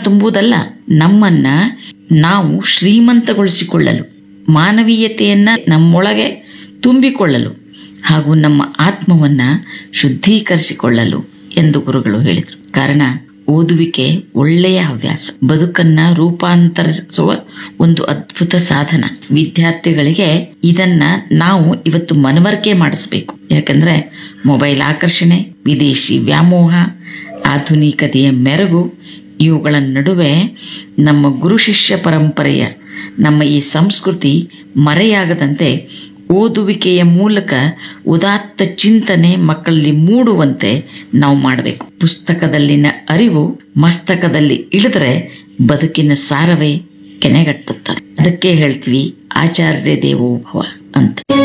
ತುಂಬುವುದಲ್ಲ ನಮ್ಮನ್ನ ನಾವು ಶ್ರೀಮಂತಗೊಳಿಸಿಕೊಳ್ಳಲು ಮಾನವೀಯತೆಯನ್ನ ನಮ್ಮೊಳಗೆ ತುಂಬಿಕೊಳ್ಳಲು ಹಾಗೂ ನಮ್ಮ ಆತ್ಮವನ್ನ ಶುದ್ಧೀಕರಿಸಿಕೊಳ್ಳಲು ಎಂದು ಗುರುಗಳು ಹೇಳಿದರು ಕಾರಣ ಓದುವಿಕೆ ಒಳ್ಳೆಯ ಹವ್ಯಾಸ ಬದುಕನ್ನ ರೂಪಾಂತರಿಸುವ ಒಂದು ಅದ್ಭುತ ಸಾಧನ ವಿದ್ಯಾರ್ಥಿಗಳಿಗೆ ಇದನ್ನ ನಾವು ಇವತ್ತು ಮನವರಿಕೆ ಮಾಡಿಸ್ಬೇಕು ಯಾಕಂದ್ರೆ ಮೊಬೈಲ್ ಆಕರ್ಷಣೆ ವಿದೇಶಿ ವ್ಯಾಮೋಹ ಆಧುನಿಕತೆಯ ಮೆರುಗು ಇವುಗಳ ನಡುವೆ ನಮ್ಮ ಗುರು ಶಿಷ್ಯ ಪರಂಪರೆಯ ನಮ್ಮ ಈ ಸಂಸ್ಕೃತಿ ಮರೆಯಾಗದಂತೆ ಓದುವಿಕೆಯ ಮೂಲಕ ಉದಾತ್ತ ಚಿಂತನೆ ಮಕ್ಕಳಲ್ಲಿ ಮೂಡುವಂತೆ ನಾವು ಮಾಡಬೇಕು ಪುಸ್ತಕದಲ್ಲಿನ ಅರಿವು ಮಸ್ತಕದಲ್ಲಿ ಇಳಿದ್ರೆ ಬದುಕಿನ ಸಾರವೇ ಕೆನೆಗಟ್ಟುತ್ತದೆ ಅದಕ್ಕೆ ಹೇಳ್ತೀವಿ ಆಚಾರ್ಯ ದೇವೋಭವ ಅಂತ